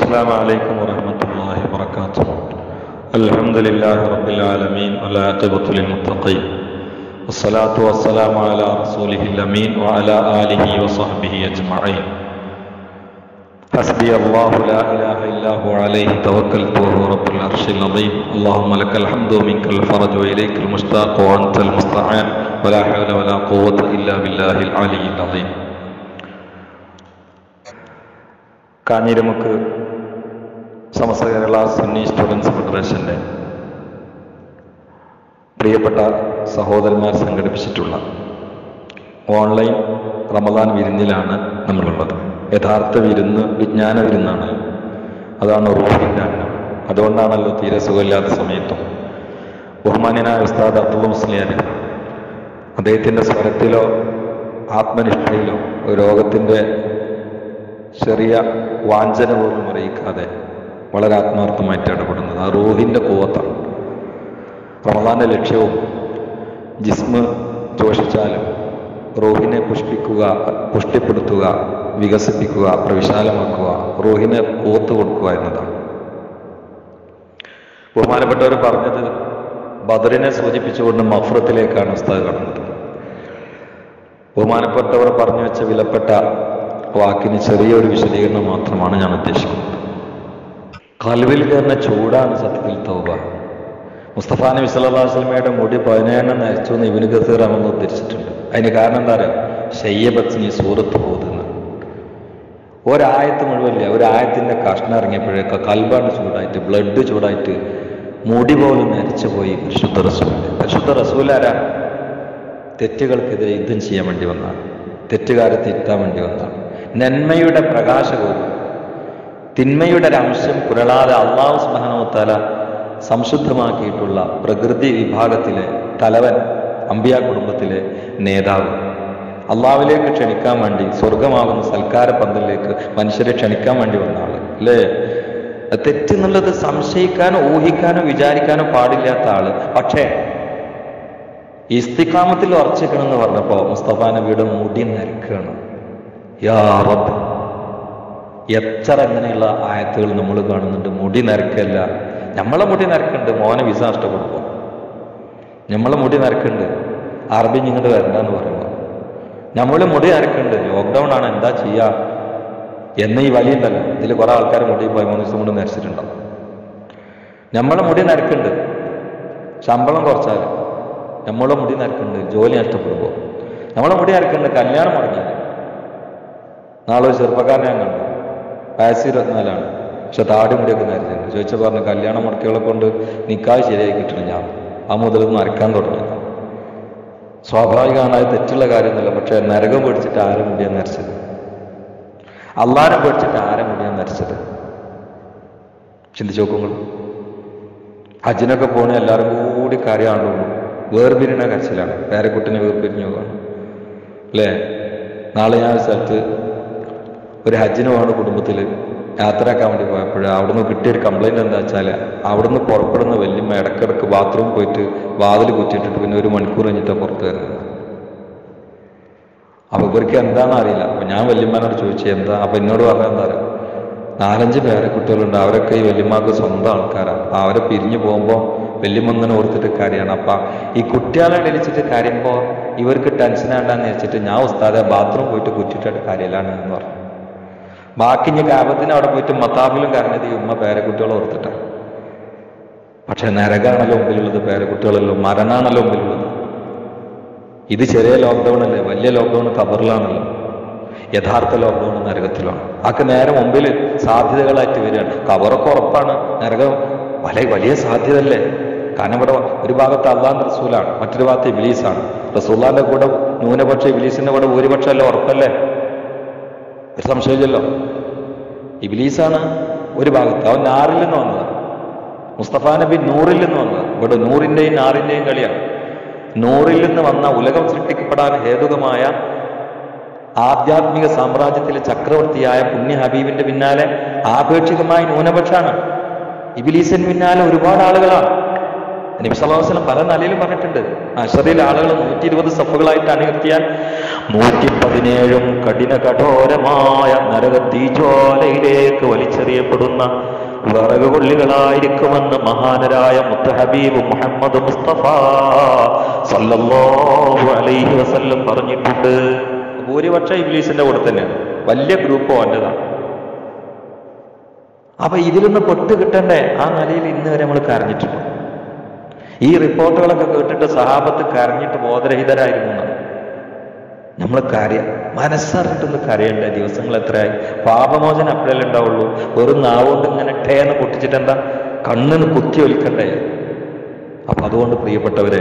السلام عليكم ورحمة الله وبركاته الحمد لله رب العالمين والعاقبة للمتقين والصلاة والسلام على رسوله الأمين وعلى آله وصحبه أجمعين حسبي الله لا إله إلا هو عليه توكلت وهو رب العرش العظيم اللهم لك الحمد ومنك الفرج وإليك المشتاق وأنت المستعان ولا حول ولا قوة إلا بالله العلي العظيم Kanjiramukku Samastha Kerala Sunni students ഫെഡറേഷൻ്റെ പ്രിയപ്പെട്ട സഹോദരന്മാർ സംഘടിപ്പിച്ചിട്ടുള്ള ഓൺലൈൻ റമദാൻ വിരുന്നിലാണ് നമ്മളുള്ളത് യഥാർത്ഥ വിരുന്ന് വിജ്ഞാന വിരുന്നാണ് അതാണ് റൂഹിൻ്റെ അന്നം അതുകൊണ്ടാണല്ലോ തീരെ സുഖമില്ലാത്ത സമയത്തും ബഹുമാന്യനായ ഉസ്താദ് അബ്ദുൽ മുസ്ലിയാർ അദ്ദേഹത്തിൻ്റെ സ്വരത്തിലോ ആത്മനിഷ്ഠയിലോ രോഗത്തിൻ്റെ ചെറിയ വാഞ്ചന പോലും അറിയിക്കാതെ വളരെ ആത്മാർത്ഥമായിട്ട് ഇടപെടുന്നത് ആ റൂഹിൻ്റെ കൂവത്താണ് റമദാന്റെ ലക്ഷ്യവും ജിസ്മ് ദോഷിച്ചാലും റൂഹിനെ പുഷ്പിക്കുക പുഷ്ടിപ്പെടുത്തുക വികസിപ്പിക്കുക പ്രവിശാലമാക്കുക റൂഹിനെ കൂത്ത് കൊടുക്കുക എന്നതാണ് ബഹുമാനപ്പെട്ടവർ പറഞ്ഞത് ബദറിനെ സൂചിപ്പിച്ചുകൊണ്ട് മഫ്രത്തിലേക്കാണ് ഉസ്താദ് കടന്നത് ബഹുമാനപ്പെട്ടവർ പറഞ്ഞു വെച്ച വിലപ്പെട്ട വാക്കിന് ചെറിയൊരു വിശദീകരണം മാത്രമാണ് ഞാൻ ഉദ്ദേശിക്കുന്നത് കൽവിൽ കയറുന്ന ചൂടാണ് സത്യത്തിൽ തൗബ മുസ്തഫ നബി സല്ലല്ലാഹു അലൈഹി വസല്ലമയുടെ മുടി പതിനേഴെണ്ണം നരച്ചു എന്ന് ഇബിന് കസീർ അഹമ്മദ് ഉദ്ധരിച്ചിട്ടുണ്ട് അതിന് കാരണം എന്താ പറയുക ഷയ്യബത്നി സൂറത്ത് പോകുന്ന ഒരായത്ത് മുഴുവല്ല ഒരായത്തിന്റെ കഷ്ണം ഇറങ്ങിയപ്പോഴേക്ക് കൽബാണ് ചൂടായിട്ട് ബ്ലഡ് ചൂടായിട്ട് മുടി പോലും നരച്ചു പോയി പരിശുദ്ധ റസൂൽ പരിശുദ്ധ റസൂൽ ആരാ തെറ്റുകൾക്കെതിരെ യുദ്ധം ചെയ്യാൻ വേണ്ടി വന്നാണ് തെറ്റുകാരെ തിരുത്താൻ വേണ്ടി വന്നാണ് നന്മയുടെ പ്രകാശകവും തിന്മയുടെ ഒരു അംശം പുരളാതെ അള്ളാഹു സുബാനോത്താല സംശുദ്ധമാക്കിയിട്ടുള്ള പ്രകൃതി വിഭാഗത്തിലെ തലവൻ അമ്പിയ കുടുംബത്തിലെ നേതാവ് അള്ളാവിലേക്ക് ക്ഷണിക്കാൻ വേണ്ടി സ്വർഗമാകുന്ന സൽക്കാര പന്തലിലേക്ക് മനുഷ്യരെ ക്ഷണിക്കാൻ വേണ്ടി വന്ന ആള് അല്ലേ തെറ്റെന്നുള്ളത് സംശയിക്കാനോ ഊഹിക്കാനോ വിചാരിക്കാനോ പാടില്ലാത്ത ആള് പക്ഷേ ഇസ്തിക്കാമത്തിൽ ഉറച്ചിക്കണം എന്ന് പറഞ്ഞപ്പോ മുസ്തഫ നബിയുടെ മുടി നരക്കുകയാണ് യാ റബ്ബ് എത്ര അങ്ങനെയുള്ള ആയത്തുകൾ നമ്മൾ കാണുന്നുണ്ട് മുടി നരക്കല്ല നമ്മളെ മുടി നരക്കുന്നുണ്ട് മോനെ വിസ നഷ്ടപ്പെടുമ്പോൾ നമ്മളെ മുടി നരക്കുന്നുണ്ട് അറബി ഇങ്ങോട്ട് വരണ്ടെന്ന് പറയുമ്പോൾ നമ്മൾ മുടി നരക്കുന്നുണ്ട് ലോക്ക്ഡൗൺ ആണ് എന്താ ചെയ്യാ എന്ന ഈ വലിയുണ്ടല്ലോ ഇതിൽ കുറെ ആൾക്കാർ മുടി പോയി മൂന്ന് ദിവസം കൊണ്ട് നരച്ചിട്ടുണ്ടാവും നമ്മളെ മുടി നരക്കുന്നുണ്ട് ശമ്പളം കുറച്ചാൽ നമ്മളെ മുടി നരക്കുന്നുണ്ട് ജോലി നഷ്ടപ്പെടുമ്പോൾ നമ്മളെ മുടി നരക്കുന്നുണ്ട് കല്യാണം മുടങ്ങിയാൽ നാളെ ഒരു ചെറുപ്പക്കാരനെ ഞാൻ കണ്ടു വയസ്സ് ഇരുപത്തിനാലാണ് പക്ഷെ താടി മുടിയൊക്കെ നരച്ചിട്ടുണ്ട് ചോദിച്ച പറഞ്ഞു കല്യാണ മുടക്കുകളെ കൊണ്ട് നിക്കാവ് ശരിയായി കിട്ടണം ഞാൻ ആ മുതൽ നരക്കാൻ തുടങ്ങിയത് സ്വാഭാവികമാണ് അത് തെറ്റുള്ള കാര്യമൊന്നുമില്ല പക്ഷെ നരകം പേടിച്ചിട്ട് ആരെ മുടിയാൻ നരച്ചത് അള്ളാരെ പേടിച്ചിട്ട് ആരെ മുടിയാൻ നരച്ചത് ചിന്തിച്ചു നോക്കുമ്പോൾ ഹജ്ജിനൊക്കെ പോണ എല്ലാവരും കൂടി കാര്യമാണല്ലോ വേർപിരിണ കരച്ചിലാണ് പേരക്കുട്ടിനെ വേർപിരിഞ്ഞു പോകാണ് അല്ലേ നാളെ ഞാൻ ഒരു സ്ഥലത്ത് ഒരു ഹജ്ജിന് പോകണ കുടുംബത്തിൽ യാത്രയാക്കാൻ വേണ്ടി പോയപ്പോൾ അവിടുന്ന് കിട്ടിയൊരു കംപ്ലൈൻറ്റ് എന്താ വെച്ചാൽ അവിടുന്ന് പുറപ്പെടുന്ന വല്യമ്മ ഇടക്കിടക്ക് ബാത്റൂം പോയിട്ട് വാതിൽ കുറ്റിയിട്ടിട്ട് പിന്നെ ഒരു മണിക്കൂർ കഴിഞ്ഞിട്ടാണ് പുറത്ത് വരുന്നത് അപ്പൊ ഇവർക്ക് എന്താണെന്ന് അറിയില്ല അപ്പൊ ഞാൻ വല്യമ്മനോട് ചോദിച്ചു എന്താ അപ്പൊ എന്നോട് പറഞ്ഞ എന്താ അറിയാം നാലഞ്ച് പേരെ കുട്ടികളുണ്ട് അവരൊക്കെ ഈ വല്യമ്മക്ക് സ്വന്തം ആൾക്കാരാണ് അപ്പൊ അവരെ പിരിഞ്ഞു പോകുമ്പോൾ വല്യമ്മങ്ങനെ ഓർത്തിട്ട് കാര്യമാണ് അപ്പൊ ഈ കുട്ടികളെ എണീച്ചിട്ട് കരയുമ്പോൾ ഇവർക്ക് ടെൻഷൻ ആണ്ടാന്ന് വെച്ചിട്ട് ഞാൻ ഉസ്താദെ ബാത്റൂം പോയിട്ട് കുറ്റിട്ടിട്ട് കാര്യമില്ലാണ് എന്ന് പറഞ്ഞു ബാക്കി ഇനി കാപത്തിന് അവിടെ പോയിട്ട് മത്താബിലും കരഞ്ഞത് ഈ ഉമ്മ പേരക്കുട്ടികളെ ഓർത്തിട്ടാണ് പക്ഷെ നരകാണല്ലോ മുമ്പിലുള്ളത് പേരക്കുട്ടികളല്ലോ മരണാണല്ലോ മുമ്പിലുള്ളത് ഇത് ചെറിയ ലോക്ക്ഡൗൺ അല്ലേ വലിയ ലോക്ക്ഡൗൺ കബറിലാണല്ലോ യഥാർത്ഥ ലോക്ക്ഡൗൺ നരകത്തിലാണ് ആക്ക് നേരെ മുമ്പിൽ സാധ്യതകളായിട്ട് വരികയാണ് കബറൊക്കെ ഉറപ്പാണ് നരകം വലിയ വലിയ സാധ്യത അല്ലേ കാരണം ഇവിടെ ഒരു ഭാഗത്ത് അള്ളാൻ റസൂലാണ് മറ്റൊരു ഭാഗത്ത് ഇബിലീസാണ് റസൂല്ലാന്റെ കൂടെ ന്യൂനപക്ഷ ഇബിലീസിന്റെ കൂടെ ഭൂരിപക്ഷം അല്ലേ ഉറപ്പല്ലേ ഒരു സംശയമില്ലല്ലോ ഇബിലീസാണ് ഒരു ഭാഗത്ത് അവൻ നാറിൽ നിന്ന് വന്നതാണ് മുസ്തഫ നബി നൂറിൽ നിന്ന് വന്നതാണ് ഇവിടെ നൂറിന്റെയും നാറിന്റെയും കളിയാണ് നൂറിൽ നിന്ന് വന്ന ഉലകം സൃഷ്ടിക്കപ്പെടാൻ ഹേതുകമായ ആധ്യാത്മിക സാമ്രാജ്യത്തിലെ ചക്രവർത്തിയായ പുണ്യ ഹബീബിന്റെ പിന്നാലെ ആപേക്ഷികമായ ന്യൂനപക്ഷാണ് ഇബിലീസിന് പിന്നാലെ ഒരുപാട് ആളുകളാണ് നബി സല്ലല്ലാഹു അലൈഹി വസല്ലം പല നിലയിലും പറഞ്ഞിട്ടുണ്ട് അഷറിൽ ആളുകൾ നൂറ്റി ഇരുപത് സഫുകളായിട്ട് അണിനിർത്തിയാൽ നൂറ്റി പതിനേഴും കഠിന കഠോരമായ നര നരക തീജ്വാലയിലേക്ക് വലിച്ചെറിയപ്പെടുന്ന വിറക് കൊള്ളികളായിരിക്കുമെന്ന് മഹാനരായ മുത്തഹബീബ് മുഹമ്മദ് മുസ്തഫ സല്ലല്ലാഹു അലൈഹി വസല്ലം പറഞ്ഞിട്ടുണ്ട് ഭൂരിപക്ഷം ഇംഗ്ലീഷിന്റെ കൂടെ തന്നെയാണ് വലിയ ഗ്രൂപ്പ് ഓൻ്റെതാണ് അപ്പൊ ഇതിലൊന്ന് പൊട്ട് കിട്ടണ്ടേ ആ നിലയിൽ ഇന്ന് വരെ നമ്മൾ കരഞ്ഞിട്ടുണ്ട് ഈ റിപ്പോർട്ടുകളൊക്കെ കേട്ടിട്ട് സഹാബത്ത് കരഞ്ഞിട്ട് ബോധരഹിതരായിരുന്നു എന്നാണ് നമ്മൾ കരയ മനസ്സറിഞ്ഞിട്ടൊന്ന് കരയേണ്ട ദിവസങ്ങൾ എത്രയായി പാപമോചനം അപ്പോഴല്ലേ ഉണ്ടാവുള്ളൂ വെറും നാവുകൊണ്ട് ഇങ്ങനെ ടേന്ന് പൊട്ടിച്ചിട്ട് എന്താ കണ്ണിന് കുത്തി ഒലിക്കണ്ടേ അപ്പൊ അതുകൊണ്ട് പ്രിയപ്പെട്ടവരെ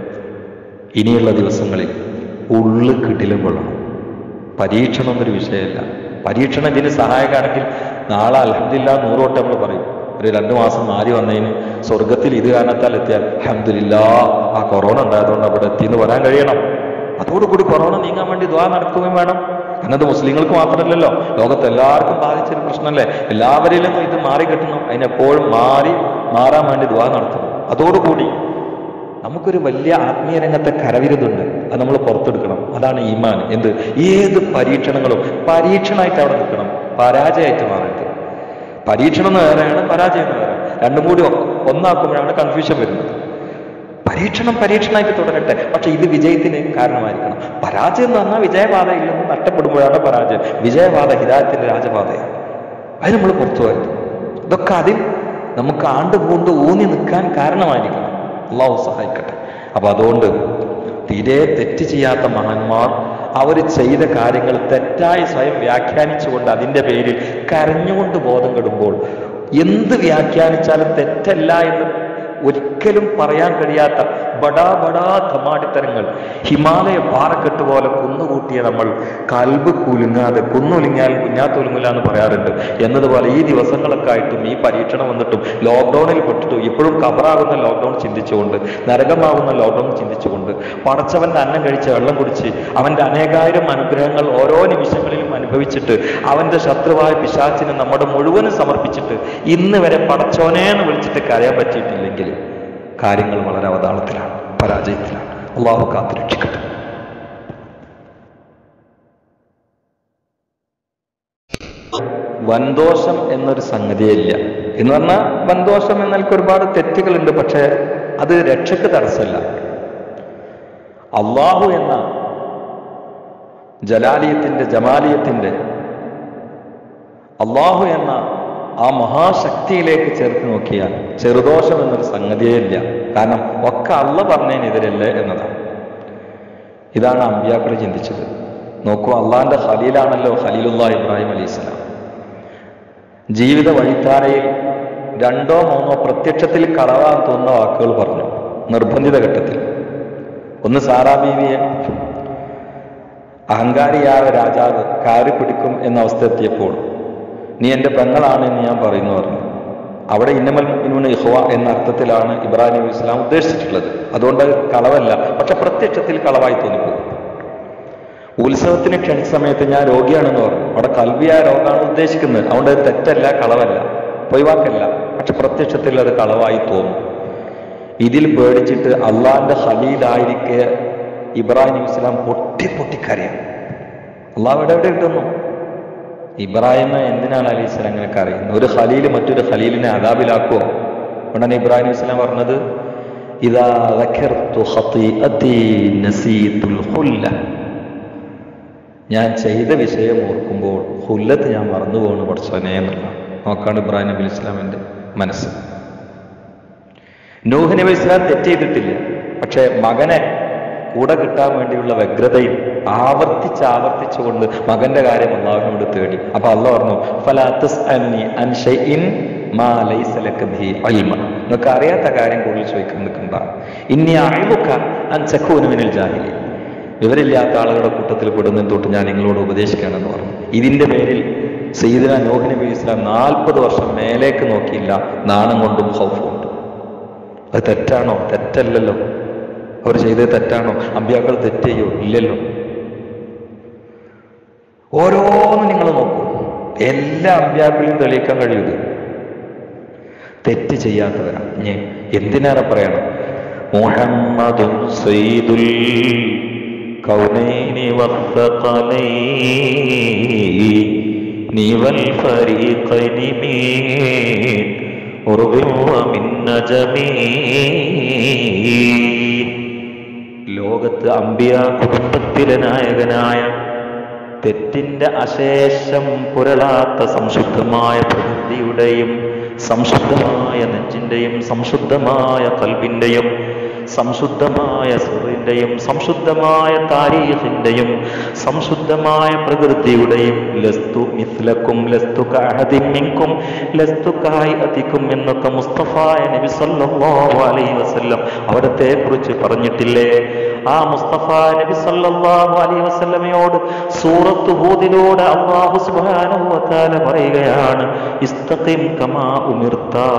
ഇനിയുള്ള ദിവസങ്ങളിൽ ഉള്ളു കിടിലും കൊള്ളണം പരീക്ഷണം എന്നൊരു വിഷയമല്ല പരീക്ഷണം ഇതിന് സഹായകമാണെങ്കിൽ നാളെ അലഹമില്ല നൂറോട്ട് നമ്മൾ പറയും ഒരു രണ്ടു മാസം മാറി വന്നതിന് സ്വർഗത്തിൽ ഇത് കാരണത്താൽ എത്തിയാൽ അലഹമില്ല ആ കൊറോണ ഉണ്ടായതുകൊണ്ട് അവിടെ എത്തിയെന്ന് വരാൻ കഴിയണം അതോടുകൂടി കൊറോണ നീങ്ങാൻ വേണ്ടി ദ്വാ നടക്കുകയും വേണം എന്നത് മുസ്ലിങ്ങൾക്ക് മാത്രമല്ലല്ലോ ലോകത്ത് എല്ലാവർക്കും ബാധിച്ചൊരു പ്രശ്നമല്ലേ എല്ലാവരിലും ഇത് മാറി കിട്ടണം അതിനെപ്പോഴും മാറി മാറാൻ വേണ്ടി ദ്വാ നടത്തണം അതോടുകൂടി നമുക്കൊരു വലിയ ആത്മീയ രംഗത്തെ കരവിരുതുണ്ട് അത് നമ്മൾ പുറത്തെടുക്കണം അതാണ് ഈമാൻ എന്ത് ഏത് പരീക്ഷണങ്ങളും പരീക്ഷണമായിട്ട് അവിടെ നിൽക്കണം പരാജയമായിട്ട് മാറരുത് പരീക്ഷണം എന്ന് വേറെയാണ് പരാജയം എന്ന് വേറെ രണ്ടും കൂടി ഒ- ഒന്നാക്കുമ്പോഴാണ് കൺഫ്യൂഷൻ വരുന്നത് പരീക്ഷണം പരീക്ഷണമായിട്ട് തുടരട്ടെ പക്ഷെ ഇത് വിജയത്തിന് കാരണമായിരിക്കണം പരാജയം എന്ന് പറഞ്ഞാൽ വിജയപാത ഇല്ലെന്ന് നഷ്ടപ്പെടുമ്പോഴാണ് പരാജയം വിജയപാത ഹിതായത്തിന്റെ രാജപാതയാണ് അത് നമ്മൾ പുറത്തു വരുന്നു ഇതൊക്കെ അതിൽ നമുക്ക് ആണ്ട് പൂണ്ട് ഊന്നി നിൽക്കാൻ കാരണമായിരിക്കണം അള്ളാഹു സഹായിക്കട്ടെ അപ്പൊ അതുകൊണ്ട് തീരെ തെറ്റ് ചെയ്യാത്ത മഹാന്മാർ അവർ ചെയ്ത കാര്യങ്ങൾ തെറ്റായി സ്വയം വ്യാഖ്യാനിച്ചുകൊണ്ട് അതിൻ്റെ പേരിൽ കരഞ്ഞുകൊണ്ട് ബോധം കെടുമ്പോൾ എന്ത് വ്യാഖ്യാനിച്ചാലും തെറ്റല്ല എന്ന് ഒരിക്കലും പറയാൻ കഴിയാത്ത ബടാ ബടാ ധമാടിത്തരങ്ങൾ ഹിമാലയ പാറക്കെട്ട് പോലെ കുന്നുകൂട്ടിയ നമ്മൾ കൽബ് കുലുങ്ങാതെ കുന്നൊലിഞ്ഞാൽ കുഞ്ഞാത്തൊലുങ്ങില്ല എന്ന് പറയാറുണ്ട് എന്നതുപോലെ ഈ ദിവസങ്ങളൊക്കെ ആയിട്ടും ഈ പരീക്ഷണം വന്നിട്ടും ലോക്ക്ഡൌണിൽ പെട്ടിട്ടും ഇപ്പോഴും കവറാകുന്ന ലോക്ക്ഡൌൺ ചിന്തിച്ചുകൊണ്ട് നരകമാകുന്ന ലോക്ക്ഡൌൺ ചിന്തിച്ചുകൊണ്ട് പടച്ചവന്റെ അന്നം കഴിച്ച് വെള്ളം കുടിച്ച് അവന്റെ അനേകായിരം അനുഗ്രഹങ്ങൾ ഓരോ നിമിഷങ്ങളിലും അനുഭവിച്ചിട്ട് അവന്റെ ശത്രുവായ പിശാച്ചിന് നമ്മുടെ മുഴുവനും സമർപ്പിച്ചിട്ട് ഇന്ന് വരെ പടച്ചോനെ എന്ന് വിളിച്ചിട്ട് കരയാൻ പറ്റിയിട്ടില്ലെങ്കിൽ കാര്യങ്ങൾ വളരെ അവതാളത്തിലാണ് പരാജയത്തിലാണ് അള്ളാഹു കാത്തുരക്ഷിക്കട്ടെ വൻദോഷം എന്നൊരു സംഗതിയേ ഇല്ല എന്ന് പറഞ്ഞാൽ വൻദോഷം എന്നൽക്ക് ഒരുപാട് തെറ്റുകളുണ്ട് പക്ഷെ അത് രക്ഷയ്ക്ക് തടസ്സമല്ല അള്ളാഹു എന്ന ജലാലിയത്തിന്റെ ജമാലിയത്തിന്റെ അള്ളാഹു എന്ന ആ മഹാശക്തിയിലേക്ക് ചേർത്ത് നോക്കിയാൽ ചെറുദോഷം എന്നൊരു സംഗതിയേ ഇല്ല കാരണം ഒക്കെ അള്ള പറഞ്ഞതിനെതിരല്ലേ എന്നതാണ് ഇതാണ് അമ്പിയാക്കൾ ചിന്തിച്ചത് നോക്കൂ അള്ളാന്റെ ഖലീലാണല്ലോ ഖലീലുള്ള ഇബ്രാഹിം അലൈഹി സ്വലാം ജീവിത വഴിത്താരയിൽ രണ്ടോ മൂന്നോ പ്രത്യക്ഷത്തിൽ കളവാൻ തോന്നുന്ന വാക്കുകൾ പറഞ്ഞു നിർബന്ധിത ഘട്ടത്തിൽ ഒന്ന് സാറാ ബീവിയെ അഹങ്കാരിയായ രാജാവ് കാരി പിടിക്കും എന്ന അവസ്ഥ എത്തിയപ്പോൾ നീ എൻ്റെ പെങ്ങളാണ് എന്ന് ഞാൻ പറയുന്നു പറഞ്ഞു അവിടെ ഇന്നമൽ മുഅ്മിനൂന ഇഹ്വ എന്ന അർത്ഥത്തിലാണ് ഇബ്രാഹിം നബി ഇസ്ലാം ഉദ്ദേശിച്ചിട്ടുള്ളത് അതുകൊണ്ട് അത് കളവല്ല പക്ഷെ പ്രത്യക്ഷത്തിൽ കളവായി തോന്നിപ്പോകും ഉത്സവത്തിന് ക്ഷണിച്ച സമയത്ത് ഞാൻ രോഗിയാണെന്ന് പറഞ്ഞു അവിടെ കൽവിയായ രോഗമാണ് ഉദ്ദേശിക്കുന്നത് അതുകൊണ്ട് അത് തെറ്റല്ല കളവല്ല ഒഴിവാക്കല്ല പക്ഷെ പ്രത്യക്ഷത്തിൽ അത് കളവായി തോന്നും ഇതിൽ പേടിച്ചിട്ട് അള്ളാന്റെ ഖലീലായിരിക്കെ ഇബ്രാഹിം നബി ഇസ്ലാം പൊട്ടി പൊട്ടി കരയാം അള്ളാഹ് എവിടെ എവിടെ കിട്ടുന്നു ഇബ്രാഹിം എന്തിനാണ് അലി ഇസ്ലാം അങ്ങനെ കരയുന്നത് ഒരു ഖലീല് മറ്റൊരു ഖലീലിനെ അതാബിലാക്കുമോ ഉടനെ ഇബ്രാഹിം നബി ഇസ്ലാം പറഞ്ഞത് ഇതാ ذكرت خطيئتي نسيت الخلة ഞാൻ ചെയ്ത വിഷയം ഓർക്കുമ്പോൾ ഹുല്ലത്ത് ഞാൻ മറന്നു പോകുന്നു പഠിച്ചവനെ എന്നുള്ള നോക്കാണ് ഇബ്രാഹിം നബി ഇസ്ലാമിന്റെ മനസ്സ് നൂഹ് നബി ഇസ്ലാം തെറ്റ് ചെയ്തിട്ടില്ല പക്ഷെ മകനെ കൂടെ കിട്ടാൻ വേണ്ടിയുള്ള വ്യഗ്രതയിൽ ആവർത്തിച്ച് ആവർത്തിച്ചുകൊണ്ട് മകന്റെ കാര്യം അള്ളാഹുവിനോട് തേടി അപ്പൊ അള്ളാഹ് പറഞ്ഞു ഫലാത്തസ് അന്നി അൻ ഷൈഇൻ മാ ലൈസ ലക ബിഹി ഇൽമ നിങ്ങൾക്ക് അറിയാത്ത കാര്യം കൂടുതൽ ചോദിക്കാൻ നിൽക്കണ്ട ഇന്നി അഴിമുക്ക അൻ സഖൂന മിനൽ ജാഹിലി വിവരമില്ലാത്ത ആളുകളുടെ കൂട്ടത്തിൽ പെടുന്നതിന് തൊട്ട് ഞാൻ നിങ്ങളോട് ഉപദേശിക്കുകയാണെന്ന് പറഞ്ഞു ഇതിന്റെ പേരിൽ സയ്യിദിന നൂഹ് നബി ഇസ്ലാം നാൽപ്പത് വർഷം മേലേക്ക് നോക്കിയില്ല നാണം കൊണ്ടും ഹൗഫ് കൊണ്ടും അത് തെറ്റാണോ തെറ്റല്ലല്ലോ അവർ ചെയ്തത് തെറ്റാണോ അമ്പ്യാക്കൾ തെറ്റ് ചെയ്യോ ഇല്ലല്ലോ ഓരോന്നും നിങ്ങൾ നോക്കൂ എല്ലാ അമ്പ്യാക്കളെയും തെളിയിക്കാൻ കഴിയുത് തെറ്റ് ചെയ്യാത്തവരാണ് ഇനി എന്തിനേറെ പറയണം മുഹമ്മദും സയ്യിദുൽ കൗനൈനി വസ്സഖലൈൻ والفريقين من قرب ومن نجم ലോകത്ത് അമ്പിയ കുടുംബത്തിലെ നായകനായ തെറ്റിന്റെ അശേഷം പുരളാത്ത സംശുദ്ധമായ പ്രകൃതിയുടെയും സംശുദ്ധമായ നെഞ്ചിന്റെയും സംശുദ്ധമായ കൽബിന്റെയും സംശുദ്ധമായ സുറിന്റെയും സംശുദ്ധമായ താരീഖിന്റെയും സംശുദ്ധമായ പ്രകൃതിയുടെയും ലസ്തു മിസ്ലക്കും ലസ്തു കാഹദിമിൻകും ലസ്തു കായിക്കും എന്നൊക്കെ മുസ്തഫായ നബി സല്ലല്ലാഹു അലൈഹി വസല്ലം അവിടത്തെ കുറിച്ച് പറഞ്ഞിട്ടില്ലേ ആ മുസ്തഫ നബി സല്ലല്ലാഹു അലൈഹി വസല്ലമയോട് സൂറത്ത് ഹൂദിലൂടെ അല്ലാഹു സുബ്ഹാനഹു വ തആല പറയുകയാണ് ഇസ്തഖിം കമാ ഉമിർത്താ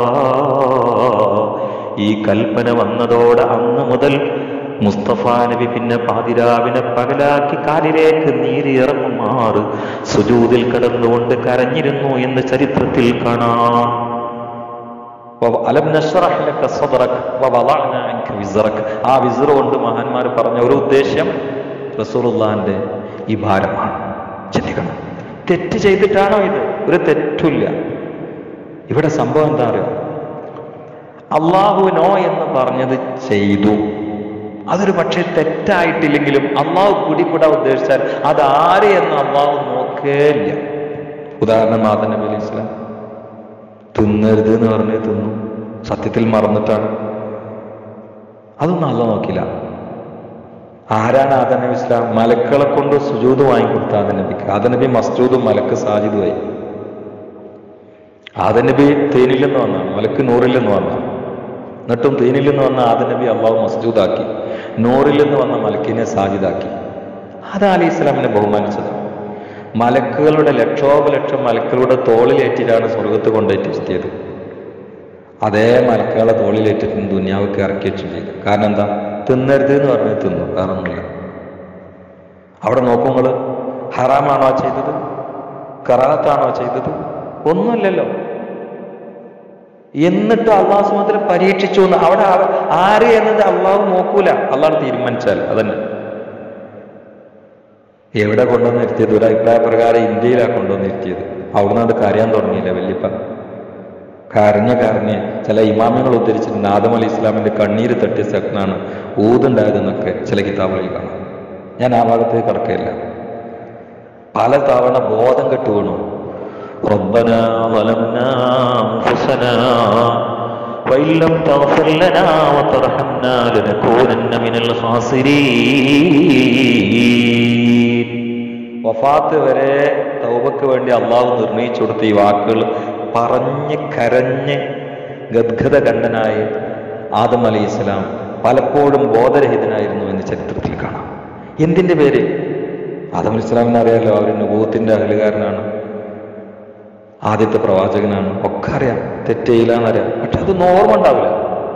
ഈ കൽപ്പന വന്നതോടെ അന്ന് മുതൽ മുസ്തഫ നബി പിന്നെ പാതിരാവിനെ പകലാക്കി കാലിലേക്ക് നീരിറങ്ങുമാറ് സുജൂതിൽ കിടന്നുകൊണ്ട് കരഞ്ഞിരുന്നു എന്ന് ചരിത്രത്തിൽ കാണാം വ- അലം നശ്റഹ് ലക സദ്റക് വ വളഅന അൻക വിസ്റക്. ആ വിസ്റ കൊണ്ട് മഹാന്മാർ പറഞ്ഞ ഒരു ഉദ്ദേശ്യം റസൂലുള്ളാന്റെ ഈ ഭാരമാണ് ചിന്തിക്കണം തെറ്റ് ചെയ്തിട്ടാണോ ഇത് ഒരു തെറ്റില്ല ഇവിടെ സംഭവം എന്താ അറിയോ അള്ളാഹു നോ എന്ന് പറഞ്ഞത് ചെയ്തു അതൊരു പക്ഷേ തെറ്റായിട്ടില്ലെങ്കിലും അള്ളാഹു പിടികൂടാൻ ഉദ്ദേശിച്ചാൽ അത് ആര് എന്ന് അള്ളാഹു നോക്കേയില്ല ഉദാഹരണം ആദം നബി അലൈഹി ഇസ്ലാം തിന്നരുത് എന്ന് പറഞ്ഞ് തിന്നു സത്യത്തിൽ മറന്നിട്ടാണ് അതൊന്നും അല്ല നോക്കില്ല ആരാണ് ആദം നബി ഇസ്ലാം മലക്കളെ കൊണ്ട് സുജൂത് വാങ്ങിക്കൊടുത്ത ആദം നബിക്ക് ആദം നബി മസ്ജൂദും മലക്ക് സാജിദുമായി ആദം നബി തേനിൽ നിന്ന് വന്നാണ് മലക്ക് നൂറിൽ നിന്ന് വന്നാണ് എന്നിട്ടും തേനിൽ നിന്ന് വന്ന ആദം നബി അള്ളാഹു മസ്ജൂദാക്കി നൂറിൽ നിന്ന് വന്ന മലക്കിനെ സാജിദാക്കി ആദാ അലി ഇസ്ലാമിനെ ബഹുമാനിച്ചത് മലക്കുകളുടെ ലക്ഷോപലക്ഷം മലക്കുകളുടെ തോളിലേറ്റിട്ടാണ് സ്വർഗത്ത് കൊണ്ടേറ്റിയത് അതേ മലക്കുകളെ തോളിലേറ്റിട്ട് ദുനിയാവൊക്കെ ഇറക്കി വെച്ചു ചെയ്തു കാരണം എന്താ തിന്നരുത് എന്ന് പറഞ്ഞ് തിന്നു കാരണമൊന്നുമില്ല അവിടെ നോക്കുമ്പോൾ ഹറാമാണോ ചെയ്തത് കറാത്താണോ ചെയ്തത് ഒന്നുമില്ലല്ലോ എന്നിട്ട് അള്ളാഹു സുമത്തിൽ പരീക്ഷിച്ചു എന്ന് അവിടെ ആ- ആര് എന്നത് അള്ളാഹു നോക്കൂല അള്ളാഹ് തീരുമാനിച്ചാൽ അതന്നെ എവിടെ കൊണ്ടുവന്ന് ഇരുത്തിയത് ഒരു അഭിപ്രായ പ്രകാരം ഇന്ത്യയിലാണ് കൊണ്ടുവന്ന് ഇരുത്തിയത് അവിടുന്ന് അത് കരയാൻ തുടങ്ങിയില്ല വല്യപ്പ കരഞ്ഞ കരഞ്ഞ് ചില ഇമാമികൾ ഉദ്ധരിച്ചിട്ടുണ്ട് ആദം അലി ഇസ്ലാമിന്റെ കണ്ണീര് തട്ടിയ സെക്കനാണ് ഊതുണ്ടായതെന്നൊക്കെ ചില കിതാബുകളിൽ കാണാം ഞാൻ ആ ഭാഗത്തേക്ക് കടക്കുകയില്ല പല തവണ ബോധം കെട്ടു വീണു ربنا ظلمنا أنفسنا وإن لم تغفر لنا وترحمنا لنكونن من الخاسرين വഫാത്ത് വരെ തൗബക്ക് വേണ്ടി അള്ളാഹു നിർണയിച്ചു കൊടുത്ത ഈ വാക്കുകൾ പറഞ്ഞ് കരഞ്ഞ് ഗദ്ഗത കണ്ഠനായി ആദം അലി ഇസ്ലാം പലപ്പോഴും ബോധരഹിതനായിരുന്നു എന്ന് ചരിത്രത്തിൽ കാണാം എന്തിന്റെ പേര് ആദം അലി ഇസ്ലാമിനെ അറിയാലോ അവർ നുഭൂത്തിന്റെ അഹലുകാരനാണ് ആദ്യത്തെ പ്രവാചകനാണ് ഒക്കെ അറിയാം തെറ്റയില്ല എന്നറിയാം പക്ഷെ അത് ഓർമ്മ ഉണ്ടാവില്ല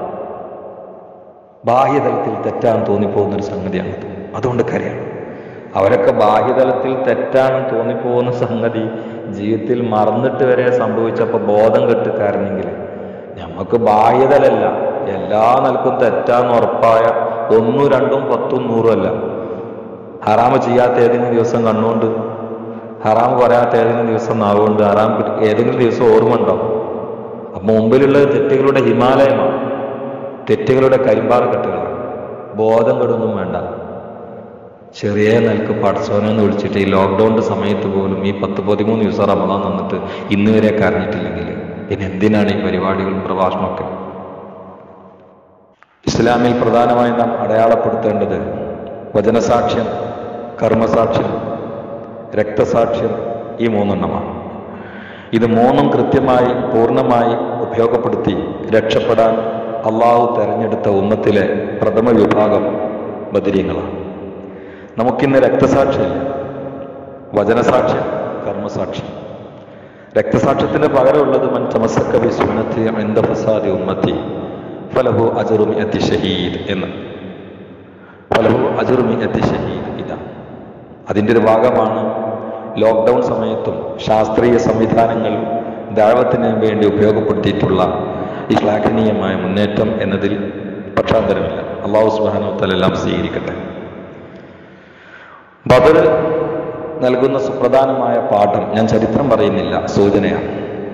ബാഹ്യതലത്തിൽ തെറ്റാന്ന് തോന്നിപ്പോകുന്ന ഒരു സംഗതിയാണത് അതുകൊണ്ട് കരയാണ് അവരൊക്കെ ബാഹ്യതലത്തിൽ തെറ്റാണെന്ന് തോന്നിപ്പോകുന്ന സംഗതി ജീവിതത്തിൽ മറന്നിട്ട് വരെ സംഭവിച്ചപ്പോൾ ബോധം കെട്ട് കരഞ്ഞെങ്കിൽ നമുക്ക് ബാഹ്യതലല്ല എല്ലാ നിലക്കും തെറ്റാന്ന് ഉറപ്പായ ഒന്നും രണ്ടും പത്തും നൂറും അല്ല ഹറാമ് ചെയ്യാത്ത ഏതെങ്കിലും ദിവസം കണ്ണുകൊണ്ട് ഹറാം പറയാത്ത ഏതെങ്കിലും ദിവസം നാവുകൊണ്ട് ഹറാം കിട്ടി- ഏതെങ്കിലും ദിവസം ഓർമ്മ ഉണ്ടാവും അപ്പൊ മുമ്പിലുള്ളത് തെറ്റുകളുടെ ഹിമാലയമാണ് തെറ്റുകളുടെ കരിമ്പാറ കെട്ടുകളാണ് ബോധം കെടൊന്നും വേണ്ട ചെറിയ നിലക്ക് പടച്ചോനെ എന്ന് വിളിച്ചിട്ട് ഈ ലോക്ക്ഡൗണിന്റെ സമയത്ത് പോലും ഈ പത്ത് പതിമൂന്ന് ദിവസം റമദാൻ നിന്നിട്ട് ഇന്ന് വരെ കരഞ്ഞിട്ടില്ലെങ്കിൽ പിന്നെ എന്തിനാണ് ഈ പരിപാടികളും പ്രഭാഷണമൊക്കെ ഇസ്ലാമിൽ പ്രധാനമായും നാം അടയാളപ്പെടുത്തേണ്ടത് വചനസാക്ഷ്യം കർമ്മസാക്ഷ്യം രക്തസാക്ഷ്യം ഈ മൂന്നെണ്ണമാണ് ഇത് മൂന്നും കൃത്യമായി പൂർണ്ണമായി ഉപയോഗപ്പെടുത്തി രക്ഷപ്പെടാൻ അള്ളാഹു തെരഞ്ഞെടുത്ത ഉമ്മത്തിലെ പ്രഥമ വിഭാഗം ബദിരീങ്ങളാണ് നമുക്കിന്ന് രക്തസാക്ഷിയില്ല വചനസാക്ഷ്യം കർമ്മസാക്ഷ്യം രക്തസാക്ഷ്യത്തിന് പകരമുള്ളത് മൻ തമസക്ക ബി സുന്നത്തി എന്ത ഫസാദി ഉമ്മത്തി ഫലഹു അജറുമി അതി ഷഹീദ് എന്ന് ഫലഹു അജറുമി അതി ഷഹീദ് ഇതാണ് അതിൻ്റെ ഒരു ഭാഗമാണ് ലോക്ക്ഡൗൺ സമയത്തും ശാസ്ത്രീയ സംവിധാനങ്ങൾ ദാവത്തിന് വേണ്ടി ഉപയോഗപ്പെടുത്തിയിട്ടുള്ള ഈ ശ്ലാഘനീയമായ മുന്നേറ്റം എന്നതിൽ പക്ഷാന്തരമില്ല അള്ളാഹു സുബാനോത്തലെല്ലാം സ്വീകരിക്കട്ടെ ബദർ നൽകുന്ന സുപ്രധാനമായ പാഠം ഞാൻ ചരിത്രം പറയുന്നില്ല സൂചനയാണ്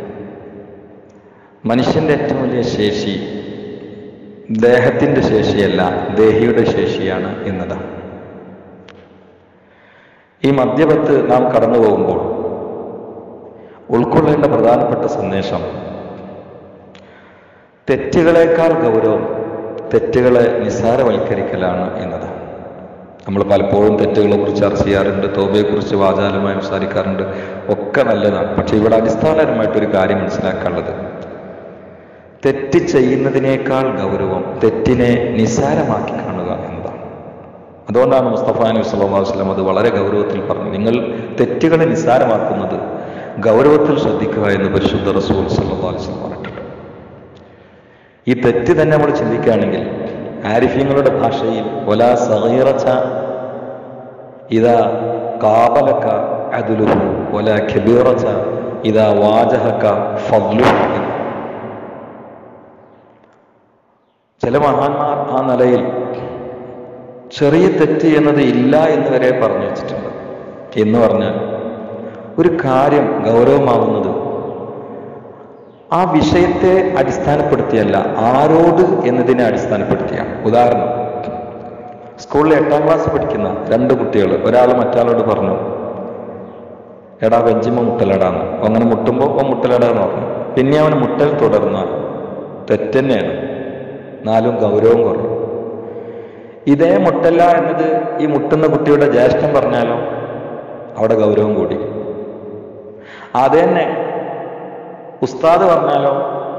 മനുഷ്യന്റെ ഏറ്റവും വലിയ ശേഷി ദേഹത്തിന്റെ ശേഷിയല്ല ദേഹിയുടെ ശേഷിയാണ് എന്നതാണ് ഈ മദ്യപത്ത് നാം കടന്നു പോകുമ്പോൾ ഉൾക്കൊള്ളേണ്ട പ്രധാനപ്പെട്ട സന്ദേശം തെറ്റുകളേക്കാൾ ഗൗരവം തെറ്റുകളെ നിസ്സാരവൽക്കരിക്കലാണ് എന്നത് നമ്മൾ പലപ്പോഴും തെറ്റുകളെ കുറിച്ച് ചർച്ച ചെയ്യാറുണ്ട് തോബയെക്കുറിച്ച് വാചാലമായി സംസാരിക്കാറുണ്ട് ഒക്കെ നല്ലതാണ് പക്ഷെ ഇവിടെ അടിസ്ഥാനപരമായിട്ടൊരു കാര്യം മനസ്സിലാക്കാനുള്ളത് തെറ്റ് ചെയ്യുന്നതിനേക്കാൾ ഗൗരവം തെറ്റിനെ നിസ്സാരമാക്കി കാണുക എന്നതാണ് അതുകൊണ്ടാണ് മുസ്തഫ നബി സല്ലല്ലാഹു അലൈഹി വസല്ലം അത് വളരെ ഗൗരവത്തിൽ പറഞ്ഞു നിങ്ങൾ തെറ്റുകളെ നിസ്സാരമാക്കുന്നത് ഗൗരവത്തിൽ ശ്രദ്ധിക്കുക എന്ന് പരിശുദ്ധ റസൂൽ സല്ലല്ലാഹു അലൈഹി വസല്ലം പറഞ്ഞിട്ടുണ്ട് ഈ തെറ്റ് തന്നെ നമ്മൾ ചിന്തിക്കുകയാണെങ്കിൽ ആരിഫ്യങ്ങളുടെ ഭാഷയിൽ ഒലാ സഗീറച്ച ഇതാ കാബലക്ക അദുലുഹു ഒലാ ഖബീറച്ച ഇതാ വാജഹക്ക ഫദ്ലുഹു എന്ന് ചില മഹാന്മാർ ആ നിലയിൽ ചെറിയ തെറ്റ് എന്നത് ഇല്ല എന്ന് വരെ പറഞ്ഞു വെച്ചിട്ടുണ്ട് എന്ന് പറഞ്ഞാൽ ഒരു കാര്യം ഗൗരവമാവുന്നത് ആ വിഷയത്തെ അടിസ്ഥാനപ്പെടുത്തിയല്ല ആരോട് എന്നതിനെ അടിസ്ഥാനപ്പെടുത്തിയാണ് ഉദാഹരണം സ്കൂളിൽ എട്ടാം ക്ലാസ് പഠിക്കുന്ന രണ്ട് കുട്ടികൾ ഒരാൾ മറ്റാളോട് പറഞ്ഞു എടാ വെഞ്ചിമ മുട്ടലടാന്ന് അങ്ങനെ മുട്ടുമ്പോൾ ഓ മുട്ടലടാന്ന് പറഞ്ഞു പിന്നെ അവൻ മുട്ടൽ തുടർന്നാൽ തെറ്റന്നെയാണ് നാലും ഗൗരവം കുറഞ്ഞു ഇതേ മുട്ടല്ല എന്നത് ഈ മുട്ടുന്ന കുട്ടിയുടെ ജ്യേഷ്ഠൻ പറഞ്ഞാലോ അവിടെ ഗൗരവം കൂടി അത് തന്നെ ഉസ്താദ് പറഞ്ഞാലോ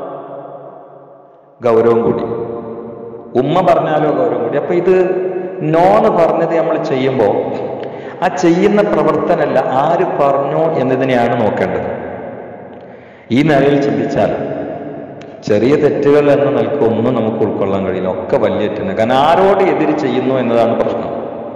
ഗൗരവം കൂടി ഉമ്മ പറഞ്ഞാലോ ഗൗരവം കൂടി അപ്പൊ ഇത് നോന്ന് പറഞ്ഞത് നമ്മൾ ചെയ്യുമ്പോൾ ആ ചെയ്യുന്ന പ്രവർത്തനമല്ല ആര് പറഞ്ഞു എന്നതിനെയാണ് നോക്കേണ്ടത് ഈ നിലയിൽ ചിന്തിച്ചാൽ ചെറിയ തെറ്റുകൾ എന്ന നിലക്ക് ഒന്നും നമുക്ക് ഉൾക്കൊള്ളാൻ കഴിയില്ല ഒക്കെ വലിയ തെറ്റാണ് കാരണം ആരോട് എതിര് ചെയ്യുന്നു എന്നതാണ് പ്രശ്നം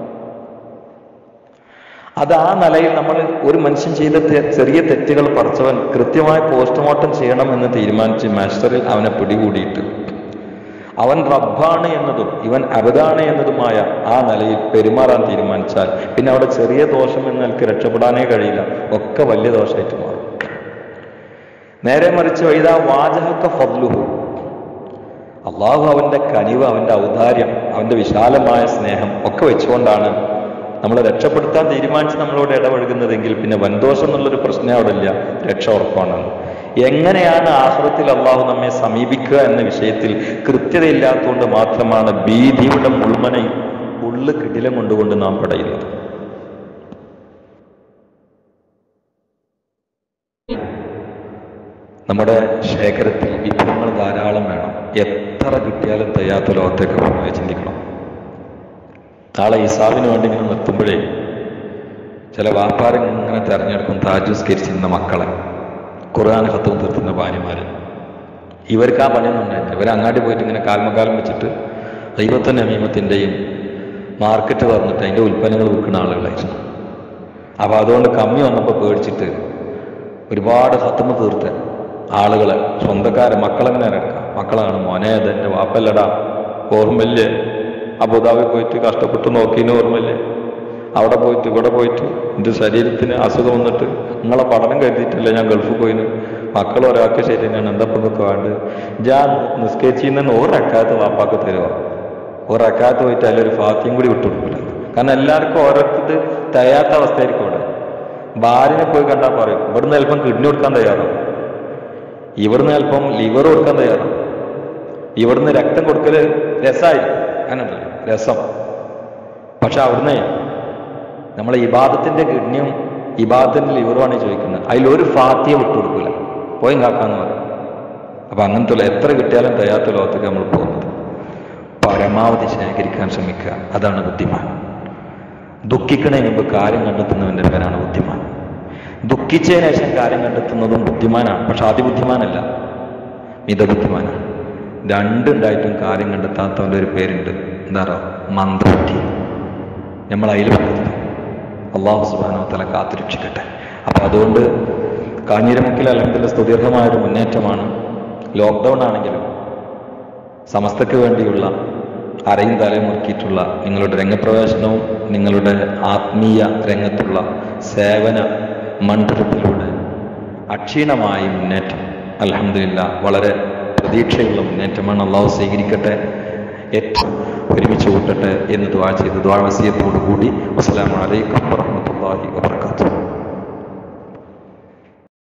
അത് ആ നിലയിൽ നമ്മൾ ഒരു മനുഷ്യൻ ചെയ്ത തെ- ചെറിയ തെറ്റുകൾ പഠിച്ചവൻ കൃത്യമായി പോസ്റ്റ്മോർട്ടം ചെയ്യണം എന്ന് തീരുമാനിച്ച് മാസ്റ്ററിൽ അവനെ പിടികൂടിയിട്ട് അവൻ റബ്ബാണ് എന്നതും ഇവൻ അബദാണ് എന്നതുമായ ആ നിലയിൽ പെരുമാറാൻ തീരുമാനിച്ചാൽ പിന്നെ അവിടെ ചെറിയ ദോഷം എന്ന നിലക്ക് രക്ഷപ്പെടാനേ കഴിയില്ല ഒക്കെ വലിയ ദോഷമായിട്ട് മാറും നേരെ മറിച്ച് വൈദാ വാചകക്ക ഫദ്ലുഹു അള്ളാഹു അവന്റെ കനിവ് അവന്റെ ഔദാര്യം അവന്റെ വിശാലമായ സ്നേഹം ഒക്കെ വെച്ചുകൊണ്ടാണ് നമ്മളെ രക്ഷപ്പെടുത്താൻ തീരുമാനിച്ച് നമ്മളോട് ഇടപഴകുന്നതെങ്കിൽ പിന്നെ വൻദോഷം എന്നുള്ളൊരു പ്രശ്നം അവിടെ ഇല്ല രക്ഷ ഉറപ്പാണെന്ന് എങ്ങനെയാണ് ആഹ്റത്തിൽ അള്ളാഹു നമ്മെ സമീപിക്കുക എന്ന വിഷയത്തിൽ കൃത്യതയില്ലാത്തതുകൊണ്ട് മാത്രമാണ് ഭീതിയുടെ മുൾമനയിൽ ഉള്ളു കിടിലം കൊണ്ടുകൊണ്ട് നാം പടയുന്നത് നമ്മുടെ ശേഖരത്തിൽ വിഭവങ്ങൾ ധാരാളം വേണം എത്ര കിട്ടിയാലും തയ്യാത്ത ലോകത്തേക്ക് പോയി ചിന്തിക്കണം നാളെ ഇസാബിന് വേണ്ടി ഇങ്ങനെ നിർത്തുമ്പോഴേ ചില വ്യാപാരം ഇങ്ങനെ തെരഞ്ഞെടുക്കും താജുസ്കരിച്ചിരുന്ന മക്കളെ ഖുർആൻ ഹത്തും തീർത്തുന്ന ഭാര്യമാര് ഇവർക്ക് ആ പണിയൊന്നും ഉണ്ടായിട്ടില്ല ഇവർ അങ്ങാടി പോയിട്ട് ഇങ്ങനെ കാൽമക്കാലം വെച്ചിട്ട് ദൈവത്തിൻ്റെ അമീമത്തിൻ്റെയും മാർക്കറ്റ് തുറന്നിട്ട് അതിൻ്റെ ഉൽപ്പന്നങ്ങൾ വിൽക്കുന്ന ആളുകളായിരുന്നു അപ്പോൾ അതുകൊണ്ട് കമ്മി വന്നപ്പോൾ പേടിച്ചിട്ട് ഒരുപാട് ഹത്തുമ തീർത്ത് ആളുകളെ സ്വന്തക്കാരെ മക്കളെങ്ങനെ എടുക്കാം മക്കളാണ് മോനെ അതെൻ്റെ വാപ്പല്ലടാ ഓർമ്മയില്ലേ അബുദാബി പോയിട്ട് കഷ്ടപ്പെട്ട് നോക്കിയതിന് ഓർമ്മയില്ലേ അവിടെ പോയിട്ട് ഇവിടെ പോയിട്ട് എൻ്റെ ശരീരത്തിന് അസുഖം വന്നിട്ട് നിങ്ങളെ പഠനം കരുതിയിട്ടില്ല ഞാൻ ഗൾഫിൽ പോയിന് മക്കൾ ഒരാൾക്ക് ശരി തന്നെയാണ് എന്താ ഇപ്പൊ നിങ്ങൾക്ക് വേണ്ടത് ഞാൻ നിസ്കരിച്ചിന്ന് ഒരക്കാലത്ത് വാപ്പാക്ക് തരുക ഒരക്കാലത്ത് പോയിട്ട് അതിലൊരു ഫാത്തിയും കൂടി വിട്ടുകൊടുക്കില്ല കാരണം എല്ലാവർക്കും ഓരോരുത്തർ തയ്യാത്ത അവസ്ഥയായിരിക്കും അവിടെ ഭാര്യനെ പോയി കണ്ടാൽ പറയും ഇവിടുന്ന് അല്പം കിഡ്നി കൊടുക്കാൻ തയ്യാറാവും ഇവിടുന്ന് അല്പം ലിവർ കൊടുക്കാൻ തയ്യാറാവും ഇവിടുന്ന് രക്തം കൊടുക്കല് രസമായിരിക്കും അങ്ങനെയുണ്ടല്ലോ രസം പക്ഷെ അവിടുന്ന് നമ്മളെ ഇബാദത്തിന്റെ കിഡ്നിയും ഇബാദത്തിന്റെ ലിവറുമാണ് ചോദിക്കുന്നത് അതിലൊരു ഫാത്തിയെ വിട്ടുകൊടുക്കില്ല പോയി കാക്കാന്ന് പറയും അപ്പൊ അങ്ങനത്തെ ഉള്ള എത്ര കിട്ടിയാലും തയ്യാത്ത ലോകത്തേക്ക് നമ്മൾ പോകുന്നത് പരമാവധി ശേഖരിക്കാൻ ശ്രമിക്കുക അതാണ് ബുദ്ധിമാൻ ദുഃഖിക്കണതിന് മുമ്പ് കാര്യം കണ്ടെത്തുന്നവന്റെ പേരാണ് ബുദ്ധിമാൻ ദുഃഖിച്ചതിന് ശേഷം കാര്യം കണ്ടെത്തുന്നതും ബുദ്ധിമാനാണ് പക്ഷെ അതിബുദ്ധിമാനല്ല മിതബുദ്ധിമാനാണ് രണ്ടുണ്ടായിട്ടും കാര്യം കണ്ടെത്താത്തവന്റെ ഒരു പേരുണ്ട് എന്താ പറയുക മന്ദബുദ്ധി നമ്മൾ അതിൽ പെടുന്നത് അള്ളാഹു സുബാനോ തല കാത്തുരക്ഷിക്കട്ടെ അപ്പൊ അതുകൊണ്ട് കാഞ്ഞിരമുക്കിൽ അല്ലെങ്കിൽ സ്തുദീർഘമായ ഒരു മുന്നേറ്റമാണ് ലോക്ക്ഡൗൺ ആണെങ്കിലും സമസ്തയ്ക്ക് വേണ്ടിയുള്ള അരയും തലയും മുറുക്കിയിട്ടുള്ള നിങ്ങളുടെ രംഗപ്രവേശനവും നിങ്ങളുടെ ആത്മീയ രംഗത്തുള്ള സേവന മണ്ഡലത്തിലൂടെ അക്ഷീണമായ മുന്നേറ്റം അലഹമില്ല വളരെ പ്രതീക്ഷയുള്ള മുന്നേറ്റമാണ് അള്ളാഹു സ്വീകരിക്കട്ടെ ഏറ്റവും ഒരുമിച്ച് കൂട്ടട്ടെ എന്ന് ദ്വാ ചെയ്ത് ദ്വാവസീയത്തോടു കൂടി അസ്സലാമു അലൈക്കും വറഹ്മത്തുള്ളാഹി വബർക്കാത്തു